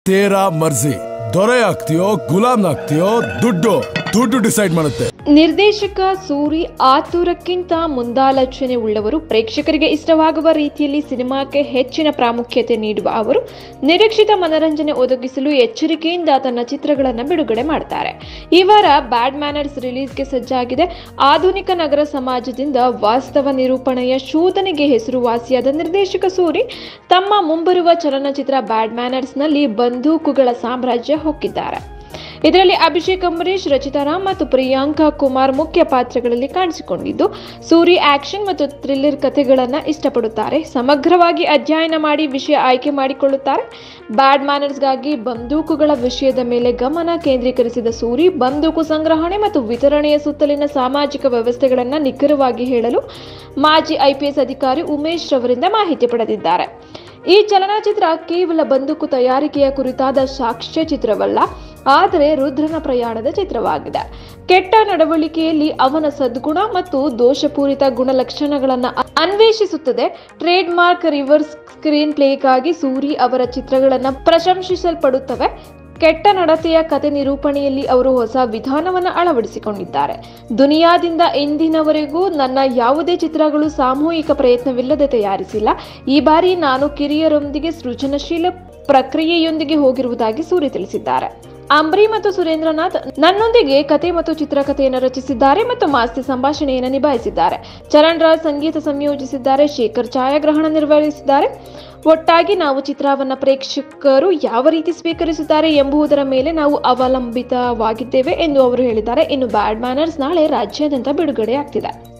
ತೇರಾ ಮರ್ಜಿ ದೊರೆ ಆಗ್ತೀಯೋ ಗುಲಾಮ್ ಆಗ್ತೀಯೋ ದುಡ್ಡು ದುಡ್ಡು ಡಿಸೈಡ್ ಮಾಡುತ್ತೆ ನಿರ್ದೇಶಕ ಸೂರಿ ಆತುರಕ್ಕಿಂತ ಮುಂದಾಲೋಚನೆ ಉಳ್ಳವರು ಪ್ರೇಕ್ಷಕರಿಗೆ ಇಷ್ಟವಾಗುವ ರೀತಿಯಲ್ಲಿ ಸಿನಿಮಾಕ್ಕೆ ಹೆಚ್ಚಿನ ಪ್ರಾಮುಖ್ಯತೆ ನೀಡುವ ಅವರು ನಿರೀಕ್ಷಿತ ಮನರಂಜನೆ ಒದಗಿಸಲು ಎಚ್ಚರಿಕೆಯಿಂದ ತನ್ನ ಚಿತ್ರಗಳನ್ನು ಬಿಡುಗಡೆ ಮಾಡ್ತಾರೆ ಈ ವಾರ ಬ್ಯಾಡ್ ಮ್ಯಾನರ್ಸ್ ರಿಲೀಸ್ಗೆ ಸಜ್ಜಾಗಿದೆ ಆಧುನಿಕ ನಗರ ಸಮಾಜದಿಂದ ವಾಸ್ತವ ನಿರೂಪಣೆಯ ಶೋಧನೆಗೆ ಹೆಸರುವಾಸಿಯಾದ ನಿರ್ದೇಶಕ ಸೂರಿ ತಮ್ಮ ಮುಂಬರುವ ಚಲನಚಿತ್ರ ಬ್ಯಾಡ್ ಮ್ಯಾನರ್ಸ್ನಲ್ಲಿ ಬಂದೂಕುಗಳ ಸಾಮ್ರಾಜ್ಯ ಹೊಕ್ಕಿದ್ದಾರೆ ಇದರಲ್ಲಿ ಅಭಿಷೇಕ್ ಅಂಬರೀಶ್ ರಚಿತಾ ರಾಮ್ ಮತ್ತು ಪ್ರಿಯಾಂಕಾ ಕುಮಾರ್ ಮುಖ್ಯ ಪಾತ್ರಗಳಲ್ಲಿ ಕಾಣಿಸಿಕೊಂಡಿದ್ದು ಸೂರಿ ಆಕ್ಷನ್ ಮತ್ತು ಥ್ರಿಲ್ಲರ್ ಕಥೆಗಳನ್ನು ಇಷ್ಟಪಡುತ್ತಾರೆ ಸಮಗ್ರವಾಗಿ ಅಧ್ಯಯನ ಮಾಡಿ ವಿಷಯ ಆಯ್ಕೆ ಮಾಡಿಕೊಳ್ಳುತ್ತಾರೆ ಬ್ಯಾಡ್ ಮ್ಯಾನರ್ಸ್ಗಾಗಿ ಬಂದೂಕುಗಳ ವಿಷಯದ ಮೇಲೆ ಗಮನ ಕೇಂದ್ರೀಕರಿಸಿದ ಸೂರಿ ಬಂದೂಕು ಸಂಗ್ರಹಣೆ ಮತ್ತು ವಿತರಣೆಯ ಸುತ್ತಲಿನ ಸಾಮಾಜಿಕ ವ್ಯವಸ್ಥೆಗಳನ್ನು ನಿಖರವಾಗಿ ಹೇಳಲು ಮಾಜಿ ಐಪಿಎಸ್ ಅಧಿಕಾರಿ ಉಮೇಶ್ ರವರಿಂದ ಮಾಹಿತಿ ಪಡೆದಿದ್ದಾರೆ ಈ ಚಲನಚಿತ್ರ ಕೇವಲ ಬಂದೂಕು ತಯಾರಿಕೆಯ ಕುರಿತಾದ ಸಾಕ್ಷ್ಯ ಚಿತ್ರವಲ್ಲ ಆದರೆ ರುದ್ರನ ಪ್ರಯಾಣದ ಚಿತ್ರವಾಗಿದೆ ಕೆಟ್ಟ ನಡವಳಿಕೆಯಲ್ಲಿ ಅವನ ಸದ್ಗುಣ ಮತ್ತು ದೋಷಪೂರಿತ ಗುಣಲಕ್ಷಣಗಳನ್ನು ಅನ್ವೇಷಿಸುತ್ತದೆ ಟ್ರೇಡ್ ಮಾರ್ಕ್ ರಿವರ್ಸ್ ಸ್ಕ್ರೀನ್ ಪ್ಲೇಗಾಗಿ ಸೂರಿ ಅವರ ಚಿತ್ರಗಳನ್ನು ಪ್ರಶಂಸಿಸಲ್ಪಡುತ್ತವೆ ಕೆಟ್ಟ ನಡತೆಯ ಕತೆ ನಿರೂಪಣೆಯಲ್ಲಿ ಅವರು ಹೊಸ ವಿಧಾನವನ್ನು ಅಳವಡಿಸಿಕೊಂಡಿದ್ದಾರೆ ದುನಿಯಾದಿಂದ ಇಂದಿನವರೆಗೂ ನನ್ನ ಯಾವುದೇ ಚಿತ್ರಗಳು ಸಾಮೂಹಿಕ ಪ್ರಯತ್ನವಿಲ್ಲದೆ ತಯಾರಿಸಿಲ್ಲ ಈ ಬಾರಿ ನಾನು ಕಿರಿಯರೊಂದಿಗೆ ಸೃಜನಶೀಲ ಪ್ರಕ್ರಿಯೆಯೊಂದಿಗೆ ಹೋಗಿರುವುದಾಗಿ ಸೂರಿ ತಿಳಿಸಿದ್ದಾರೆ ಅಂಬರಿ ಮತ್ತು ಸುರೇಂದ್ರನಾಥ್ ನನ್ನೊಂದಿಗೆ ಕತೆ ಮತ್ತು ಚಿತ್ರಕಥೆಯನ್ನು ರಚಿಸಿದ್ದಾರೆ ಮತ್ತು ಮಾಸ್ತಿ ಸಂಭಾಷಣೆಯನ್ನು ನಿಭಾಯಿಸಿದ್ದಾರೆ ಚರಣ್ ರಾಜ್ ಸಂಗೀತ ಸಂಯೋಜಿಸಿದ್ದಾರೆ ಶೇಖರ್ ಛಾಯಾಗ್ರಹಣ ನಿರ್ವಹಿಸಿದ್ದಾರೆ ಒಟ್ಟಾಗಿ ನಾವು ಚಿತ್ರವನ್ನು ಪ್ರೇಕ್ಷಕರು ಯಾವ ರೀತಿ ಸ್ವೀಕರಿಸುತ್ತಾರೆ ಎಂಬುದರ ಮೇಲೆ ನಾವು ಅವಲಂಬಿತವಾಗಿದ್ದೇವೆ ಎಂದು ಅವರು ಹೇಳಿದ್ದಾರೆ ಇನ್ನು ಬ್ಯಾಡ್ ಮ್ಯಾನರ್ಸ್ ನಾಳೆ ರಾಜ್ಯಾದ್ಯಂತ ಬಿಡುಗಡೆ ಆಗ್ತಿದೆ